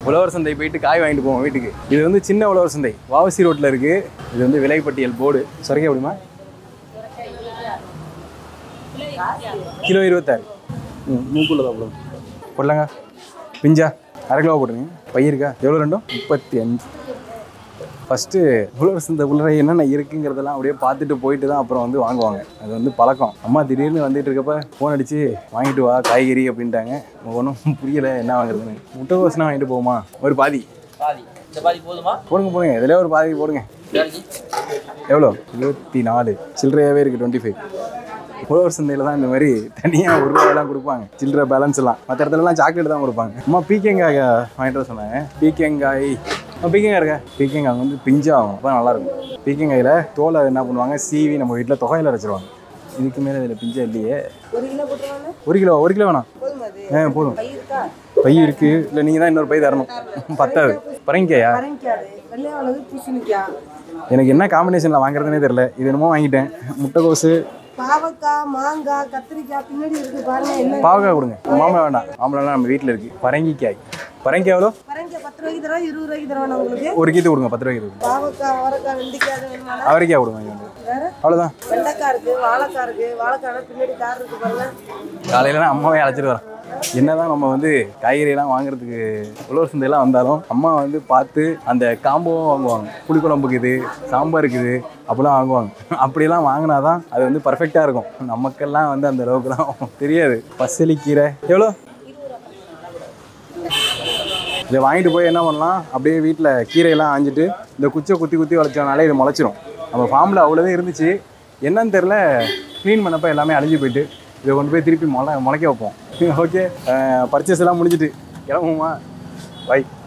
உழவர் சந்தை போயிட்டு காய் வாங்கிட்டு போவோம் வீட்டுக்கு இது வந்து சின்ன உழவர் சந்தை வாவசி ரோட்டில் இருக்குது இது வந்து விலைப்பட்டியல் போர்டு சொரைக்க முடியுமா கிலோ இருபத்தாறு ம் மூக்குள்ள தான் போடுங்க போடலாங்க பிஞ்சா அரை கிலோ போட்டுருங்க பை இருக்கா எவ்வளோ ரெண்டும் முப்பத்தி அஞ்சு ஃபஸ்ட்டு உழவர் சந்தை உள்ள என்னென்ன இருக்குங்கிறதெல்லாம் அப்படியே பார்த்துட்டு போயிட்டு தான் அப்புறம் வந்து வாங்குவாங்க அது வந்து பழக்கம் அம்மா திடீர்னு வந்துட்டு இருக்கப்ப ஃபோன் அடித்து வாங்கிட்டு வா காய்கறி அப்படின்ட்டாங்க ஒன்றும் புரியலை என்ன வாங்குறதுன்னு முட்டைகோஸ்னா வாங்கிட்டு போகுமா ஒரு பாதி பாதி இந்த பாதி போதுமா போடுங்க போடுங்க இதில் ஒரு பாதி போடுங்க சரிங்க எவ்வளோ இருபத்தி நாலு சில்லறையாகவே இருக்குது டுவெண்ட்டி ஃபைவ் உழவர் சந்தையில் தான் இந்த மாதிரி தனியாக ஒரு ரூபாயெல்லாம் கொடுப்பாங்க சில்லறை பேலன்ஸ் எல்லாம் மற்ற இடத்துலலாம் சாக்லேட் தான் கொடுப்பாங்க அம்மா பீக்கங்காய் வாங்கிட்டு வர சொன்னாங்க பீக்கங்காய் ஆ, பீக்கங்காய் இருக்கா பீக்கங்காய் வந்து பிஞ்சாகும் அப்போ நல்லாயிருக்கும் பீக்கங்காயில் தோலை என்ன பண்ணுவாங்க சீவி நம்ம வீட்டில் தொகையில் அரைச்சிருவாங்க இதுக்கு மேலே இதில் பிஞ்சா இல்லையே ஒரு கிலோ போட்டுருவாங்க ஒரு கிலோ ஒரு கிலோ வேணாம் போதும் அது ஆ போதும் பை இருக்கா பை இருக்குது இல்லை நீங்கள் தான் இன்னொரு பை தரணும் பத்தாது பரங்கிக்காயா பரங்கிக்காது வெள்ளையானது பூசணிக்காய் எனக்கு என்ன காம்பினேஷனில் வாங்குறதுனே தெரில இது என்னமோ வாங்கிட்டேன் முட்டைகோசு பாவக்காய் மாங்காய் கத்திரிக்காய் பின்னாடி இருக்கு பாருங்க என்ன பாவக்காய் கொடுங்க மாம்பழம் வேண்டாம் மாம்பழம்லாம் நம்ம வீட்டில் இருக்குது பரங்கிக்காய் பரங்கிக்காய் எவ்வளோ பரங்கிக்காய் பத்து ரூபாய்க்கு தரோம் இருபது ரூபாய்க்கு தரோம் உங்களுக்கு ஒரு கீத்து கொடுங்க பத்து ரூபாய்க்கு கொடுங்க பாவக்காய் அவரைக்காய் வெண்டைக்காய் அது வேணுமா அவரைக்காய் கொடுங்க இங்க வந்து. வேற அவ்வளோதான் வெண்டைக்காய் இருக்கு வாழைக்காய் இருக்கு வாழைக்காய் பின்னாடி கார் இருக்கு பாருங்க காலையில நான் அம்மாவே அழைச்சிட்டு வரேன் என்னதான் நம்ம வந்து காய்கறியெல்லாம் வாங்குறதுக்கு உழவர் சந்தையெல்லாம் வந்தாலும் அம்மா வந்து பார்த்து அந்த காம்போவும் வாங்குவாங்க புளிக்குழம்புக்கு இது சாம்பாருக்கு இது அப்படிலாம் வாங்குவாங்க அப்படிலாம் வாங்கினா தான் அது வந்து பர்ஃபெக்டாக இருக்கும் நமக்கெல்லாம் வந்து அந்த அளவுக்குலாம் தெரியாது பசலிக்கீரை எவ்வளோ இதை வாங்கிட்டு போய் என்ன பண்ணலாம் அப்படியே வீட்டில் கீரையெல்லாம் ஆஞ்சிட்டு இந்த குச்சை குத்தி குத்தி வளைச்சோனாலே இது முளைச்சிரும் நம்ம ஃபார்மில் அவ்வளோதான் இருந்துச்சு என்னன்னு தெரில க்ளீன் பண்ணப்போ எல்லாமே அழிஞ்சு போயிட்டு இதை கொண்டு போய் திருப்பி முளை முளைக்க வைப்போம் ஓகே பர்ச்சேஸ் எல்லாம் முடிஞ்சிட்டு கிளம்புமா பை